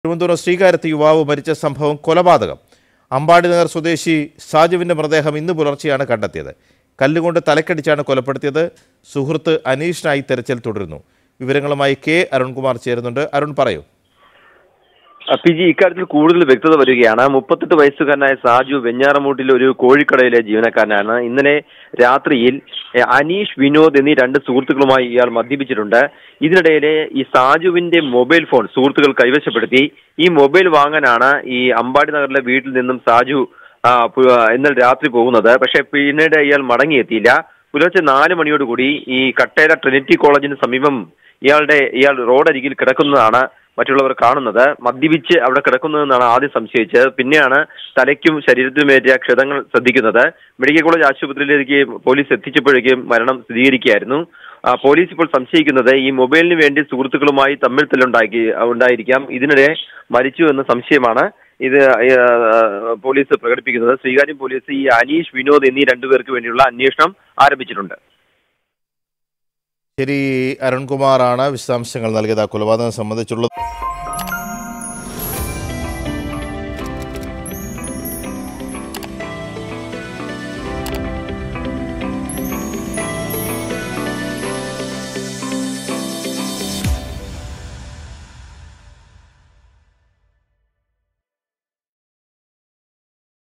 തിരുവനന്തപുരം ശ്രീകാര്യത്ത് യുവാവ് മരിച്ച സംഭവം കൊലപാതകം അമ്പാടിനഗർ സ്വദേശി സാജുവിന്റെ മൃതദേഹം ഇന്ന് പുലർച്ചെയാണ് കണ്ടെത്തിയത് കല്ലുകൊണ്ട് തലക്കടിച്ചാണ് കൊലപ്പെടുത്തിയത് സുഹൃത്ത് അനീഷിനായി തെരച്ചിൽ തുടരുന്നു വിവരങ്ങളുമായി കെ അരുൺകുമാർ ചേരുന്നുണ്ട് അരുൺ പറയൂ പി ജി ഇക്കാര്യത്തിൽ കൂടുതൽ വ്യക്തത വരികയാണ് മുപ്പത്തെട്ട് വയസ്സുകാരനായ സാജു വെഞ്ഞാറമൂട്ടിലെ ഒരു കോഴിക്കടയിലെ ജീവനക്കാരനാണ് ഇന്നലെ രാത്രിയിൽ എ, അനീഷ് വിനോദ് എന്നീ രണ്ട് സുഹൃത്തുക്കളുമായി ഇയാൾ മദ്യപിച്ചിട്ടുണ്ട് ഇതിനിടയിലെ ഈ സാജുവിന്റെ മൊബൈൽ ഫോൺ സുഹൃത്തുക്കൾ കൈവശപ്പെടുത്തി ഈ മൊബൈൽ വാങ്ങാനാണ് ഈ അമ്പാടി നഗറിലെ വീട്ടിൽ നിന്നും സാജു ആ, പു- ഇന്നലെ രാത്രി പോകുന്നത് പക്ഷെ പിന്നീട് ഇയാൾ മടങ്ങിയെത്തിയില്ല പുലർച്ചെ നാല് മണിയോടുകൂടി ഈ കട്ടേര ട്രിനിറ്റി കോളേജിന് സമീപം ഇയാളുടെ ഇയാൾ റോഡരികിൽ കിടക്കുന്നതാണ് മറ്റുള്ളവർ കാണുന്നത് മദ്യപിച്ച് അവിടെ കിടക്കുന്നതെന്നാണ് ആദ്യം സംശയിച്ചത് പിന്നെയാണ് തലയ്ക്കും ശരീരത്തിനുമേറ്റ ക്ഷതങ്ങൾ ശ്രദ്ധിക്കുന്നത് മെഡിക്കൽ കോളേജ് ആശുപത്രിയിലേക്ക് പോലീസ് എത്തിച്ചപ്പോഴേക്കും മരണം സ്ഥിരീകരിക്കുകയായിരുന്നു ആ, പോലീസ് ഇപ്പോൾ സംശയിക്കുന്നത് ഈ മൊബൈലിന് വേണ്ടി സുഹൃത്തുക്കളുമായി തമ്മിൽ തല്ലുണ്ടാക്കി ഉണ്ടായിരിക്കാം ഇതിനിടെ മരിച്ചു എന്ന സംശയമാണ് ഇത് ആ, പോലീസ് പ്രകടിപ്പിക്കുന്നത് ശ്രീകാര്യം പോലീസ് ഈ അനീഷ് വിനോദ് എന്നീ രണ്ടുപേർക്ക് വേണ്ടിയുള്ള അന്വേഷണം ആരംഭിച്ചിട്ടുണ്ട് ശരി അരുൺകുമാറാണ് വിശദാംശങ്ങൾ നൽകിയത് ആ കൊലപാതകം സംബന്ധിച്ചുള്ളത്